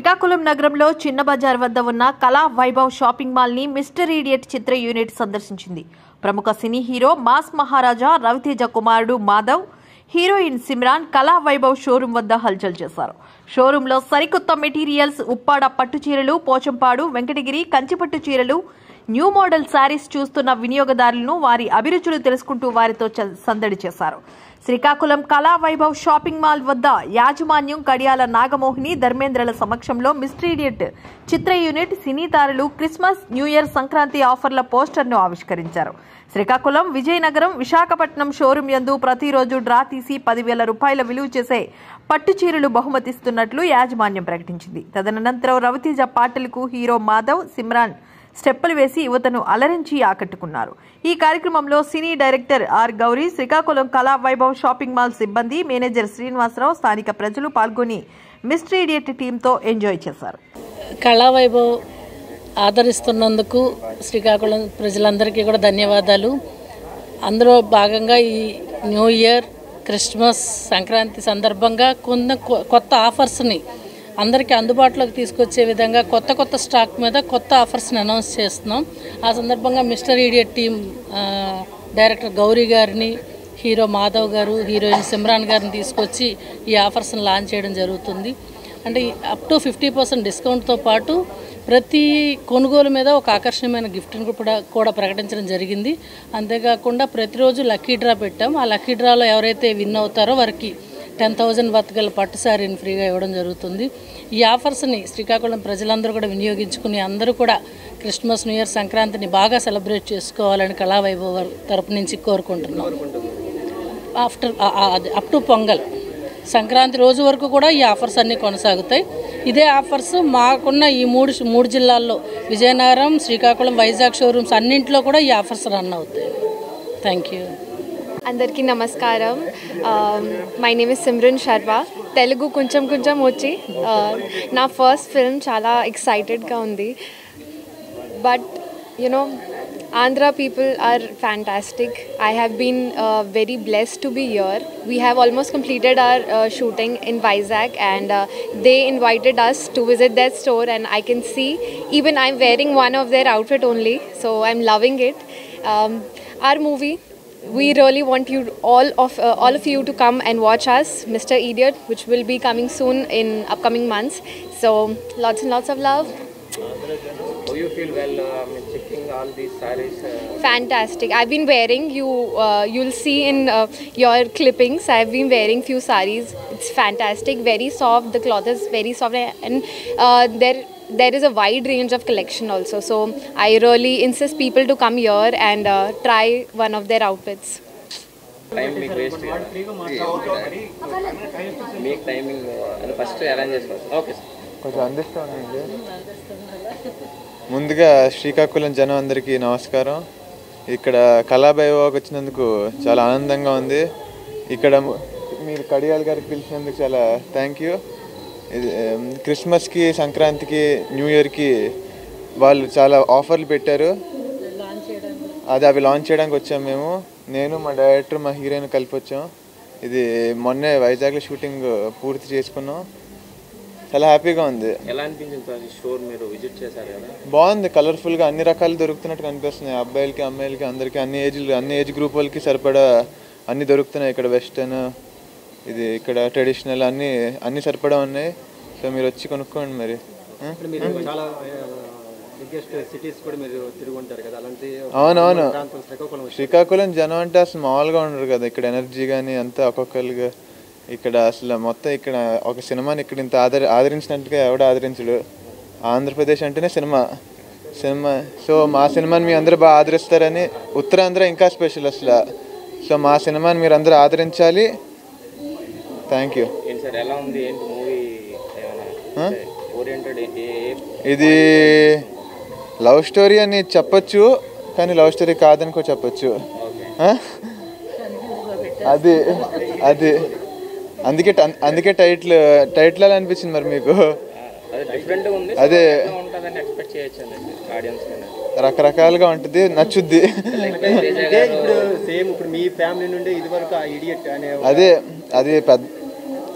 శ్రీకాకుళం నగరంలో చిన్న బజార్ వద్ద ఉన్న కళా వైభవ్ షాపింగ్ మాల్ ని మిస్టర్ ఈడియట్ చిత్ర యూనిట్ సందర్శించింది ప్రముఖ cine hero mass Maharaja Raviteja కుమారుడు మాధవ్ హీరోయిన్ సిమ్రాన్ కళా వైభవ్ షోరూం వద్ద హల్చల్ చేశారు షోరూంలో సరికొత్త మెటీరియల్స్ ఉప్పాడ పట్టు చీరలు పోచంపాడు వెంకటగిరి కంచిపట్టు చీరలు న్యూ మోడల్ శారీస్ చూస్తున్న వినియోగదారులను వారి అభిరుచులు తెలుసుకుంటూ వారితో చ- సందడి చేశారు శ్రీకాకుళం కళా వైభవ్ షాపింగ్ మాల్ వద్ద యాజమాన్యం కడియాల నాగమోహిని ధర్మేంద్రల సమక్షంలో మిస్ట్రీడియట్ చిత్ర యూనిట్ సినీ తారలు క్రిస్మస్ న్యూ ఇయర్ సంక్రాంతి ఆఫర్ల పోస్టర్ను ఆవిష్కరించారు శ్రీకాకుళం విజయనగరం విశాఖపట్నం షోరూం యందు ప్రతిరోజు డ్రా తీసి పదివేల రూపాయల విలువ చేసే పట్టు చీరలు బహుమతిస్తున్నట్లు యాజమాన్యం ప్రకటించింది తదనంతరం రవితేజ పాటలకు హీరో మాధవ్ సిమ్రాన్ స్టెప్పులు వేసి యువతను అలరించి ఆకట్టుకున్నారు ఈ కార్యక్రమంలో cine director R Gowri Srikakulam Kala Vaibhav shopping mall సిబ్బంది మేనేజర్ శ్రీనివాసరావు స్థానిక ప్రజలు పాల్గొని మిస్టర్ ఇడియట్ టీంతో ఎంజాయ్ చేశారు కళావైభవ్ ఆదరిస్తున్నందుకు శ్రీకాకుళం ప్రజలందరికీ కూడా ధన్యవాదాలు అందులో భాగంగా ఈ న్యూ ఇయర్ క్రిస్మస్ సంక్రాంతి సందర్భంగా కొన్ని కొ- కొత్త ఆఫర్స్ని అందరికీ అందుబాటులోకి తీసుకొచ్చే విధంగా కొత్త కొత్త స్టాక్ మీద కొత్త ఆఫర్స్ని అనౌన్స్ చేస్తున్నాం ఆ సందర్భంగా మిస్టర్ ఈడియట్ టీం ఆ, డైరెక్టర్ గౌరీ గారిని హీరో మాధవ్ గారు హీరోయిన్ సిమ్రాన్ గారిని తీసుకొచ్చి ఈ ఆఫర్స్ని లాంచ్ చేయడం జరుగుతుంది అంటే అప్ టు ఫిఫ్టీ పర్సెంట్ డిస్కౌంట్తో పాటు ప్రతి కొనుగోలు మీద ఒక ఆకర్షణీయమైన గిఫ్ట్ని కూడా కూడా ప్రకటించడం జరిగింది అంతేకాకుండా ప్రతిరోజు లక్కీ డ్రా పెట్టాం ఆ లక్కీ డ్రాలో ఎవరైతే విన్ అవుతారో వారికి టెన్ థౌజండ్ వర్త్ గల పట్టు శారీని ఫ్రీగా ఇవ్వడం జరుగుతుంది ఈ ఆఫర్స్ని శ్రీకాకుళం ప్రజలందరూ కూడా వినియోగించుకుని అందరూ కూడా క్రిస్మస్ న్యూ ఇయర్ సంక్రాంతిని బాగా సెలబ్రేట్ చేసుకోవాలని కళావైభవ్ వారి తరపు నుంచి కోరుకుంటున్నాం after up to Pongal Sankranti రోజు వరకు కూడా ఈ ఆఫర్స్ అన్నీ కొనసాగుతాయి ఇదే ఆఫర్స్ మాకున్న ఈ మూడు మూడు జిల్లాల్లో విజయనగరం శ్రీకాకుళం వైజాగ్ షోరూమ్స్ అన్నింటిలో కూడా ఈ ఆఫర్స్ రన్ అవుతాయి థ్యాంక్ యూ అందరికీ నమస్కారం my name is Simran Sharma Telugu కొంచెం కొంచెం వచ్చి Uh, నా ఫస్ట్ ఫిల్మ్ చాలా ఎక్సైటెడ్గా ఉంది but you know Andhra people are fantastic I have been very blessed to be here we have almost completed our shooting in Vizag and they invited us to visit their store and I can see even I'm wearing one of their outfit only so i'm loving it um, our movie we really want you all of uh, all of you to come and watch us mr idiot which will be coming soon in upcoming months so lots and lots of love How you feel well uh, I mean, checking all these sarees? Uh, fantastic i've been wearing you uh, you'll see in uh, your clippings i've been wearing few saris it's fantastic very soft the cloth is very soft and uh, there there is a wide range of collection also so i really insist people to come here and uh, try one of their outfits time మీకు waste మీకు timing అది first arrange చేసుకోవచ్చు okay sir కొంచెం అందిస్తానండి ముందుగా శ్రీకాకుళం జనం అందరికీ నమస్కారం ఇక్కడ కళాభైవాకి వచ్చినందుకు చాలా ఆనందంగా ఉంది ఇక్కడ ము- మీరు కడియాల్ గారికి పిలిచినందుకు చాలా థ్యాంక్ యూ ఇది ఉమ్, క్రిస్మస్కి సంక్రాంతికి న్యూ ఇయర్కి వాళ్ళు చాలా ఆఫర్లు పెట్టారు అది అవి లాంచ్ చేయడానికి వచ్చాం మేము నేను మా డైరెక్టర్ మా హీరోయిన్ కలిపి వచ్చాం ఇది మొన్నే వైజాగ్లో షూటింగ్ పూర్తి చేసుకున్నాం చాలా హ్యాపీగా ఉంది ఎలా అనిపించింది సార్ ఈ షోర్ మీరు విజిట్ చేశారు కదా బాగుంది కలర్ఫుల్గా అన్ని రకాలు దొరుకుతున్నట్టు కనిపిస్తున్నాయి అబ్బాయిలకి అమ్మాయిలకి అందరికీ అన్ని ఏజ్లు అన్ని ఏజ్ గ్రూప్ వాళ్ళకి సరిపడా అన్ని దొరుకుతున్నాయి ఇక్కడ వెస్టర్న్ ఇది ఇక్కడ ట్రెడిషనల్ అన్ని అన్ని సరిపడా ఉన్నాయి సో మీరు వచ్చి కొనుక్కోండి మరి ఆ? మీరు చాలా బిగ్గెస్ట్ సిటీస్ కూడా మీరు తిరిగి ఉంటారు కదా అలాంటి అవునవును ప్రాంతం శ్రీకాకుళం శ్రీకాకుళం జనం అంటే అసలు మామూలుగా ఉండరు కదా ఇక్కడ ఎనర్జీ కానీ అంతా ఒక్కొక్కరుగా ఇక్కడ అసలు మొత్తం ఇక్కడ ఒక సినిమాని ఇక్కడ ఇంత ఆదరి ఆదరించినట్టుగా ఎవడు ఆదరించడు ఆంధ్రప్రదేశ్ అంటేనే సినిమా సినిమా సో మా సినిమాని మీ అందరూ బాగా ఆదరిస్తారని ఉత్తరాంధ్ర ఇంకా స్పెషల్ అసలు సో మా సినిమాని మీరు అందరూ ఆదరించాలి థ్యాంక్ యూ ఏంటి సార్ ఎలా ఉంది ఏంటి మూవీ ఏమైనా ఓరియంటెడ్ ఇది లవ్ స్టోరీ అని చెప్పొచ్చు కానీ లవ్ స్టోరీ కాదని కూడా చెప్పొచ్చు ఆ? అది అది అందుకే ట- అందుకే టైటిల్ టైటిల్ అలా అనిపించింది మరి మీకు అది డిఫరెంట్ ఉంది అదే. ఎలా ఉంటుందని ఎక్స్పెక్ట్ చేయొచ్చు అండి ఆడియన్స్ రకరకాలుగా ఉంటుంది నచ్చుద్ది ఇదే ఇప్పుడు సేమ్ ఇప్పుడు మీ ఫ్యామిలీ నుండి ఇది వరకు ఆ ఇడియట్ అనే అదే అది పెద్ద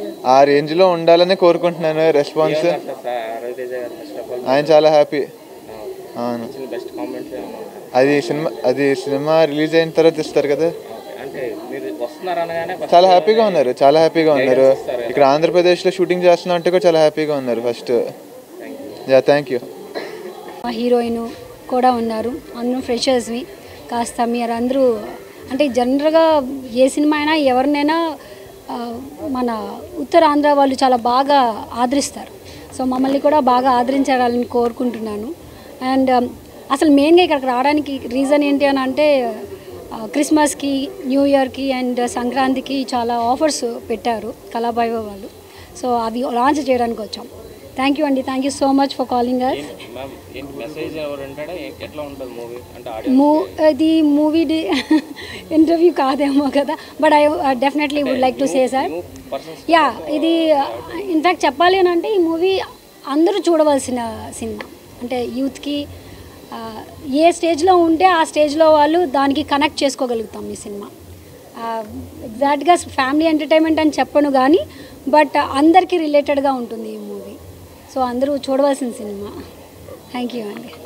ఆ రేంజ్లో ఉండాలని కోరుకుంటున్నాను రెస్పాన్స్ రవితేజ గారు ఫస్ట్ ఆఫ్ ఆల్ ఆయన చాలా హ్యాపీ అవును బెస్ట్ కామెంట్స్ అది సినిమా అది సినిమా రిలీజ్ అయిన తర్వాత ఇస్తారు కదా అంటే మీరు వస్తున్నారు అనగానే first చాలా హ్యాపీగా ఉన్నారు చాలా హ్యాపీగా ఉన్నారు ఇక్కడ ఆంధ్రప్రదేశ్లో షూటింగ్ చేస్తున్నాం అంటే కూడా చాలా హ్యాపీగా ఉన్నారు ఫస్ట్ యా థ్యాంక్ యూ మా హీరోయిన్ కూడా ఉన్నారు అందరూ ఫ్రెషర్స్వి కాస్త మీరు అందరూ అంటే జనరల్గా ఏ సినిమా అయినా ఎవరినైనా ఆ, మన ఉత్తరాంధ్ర వాళ్ళు చాలా బాగా ఆదరిస్తారు సో మమ్మల్ని కూడా బాగా ఆదరించాలని కోరుకుంటున్నాను అండ్ అసలు మెయిన్గా ఇక్కడికి రావడానికి రీజన్ ఏంటి అని అంటే ఆ, క్రిస్మస్కి న్యూ ఇయర్కి అండ్ సంక్రాంతికి చాలా ఆఫర్స్ పెట్టారు కళాభైవ వాళ్ళు సో అవి లాంచ్ చేయడానికి వచ్చాం థ్యాంక్ యూ అండి thank you so much for calling us ma'am ఏంటి మెసేజ్ ఎవరు అంటాడా ఎట్లా ఉంటుంది మూవీ అంటే ఆడియో మూ ఇది మూవీ ఇంటర్వ్యూ కాదేమో కదా but I definitely would like to say sir persons yeah ఇది ఇన్ఫ్యాక్ట్ చెప్పాలి అని అంటే ఈ మూవీ అందరూ చూడవలసిన సినిమా అంటే యూత్కి ఆ, ఏ స్టేజ్లో ఉంటే ఆ స్టేజ్లో వాళ్ళు దానికి కనెక్ట్ చేసుకోగలుగుతాం ఈ సినిమా ఎగ్జాక్ట్గా ఫ్యామిలీ ఎంటర్టైన్మెంట్ అని చెప్పను కానీ బట్ అందరికీ రిలేటెడ్గా ఉంటుంది ఈ మూవీ సో అందరూ చూడవలసిన సినిమా థ్యాంక్ యూ అండి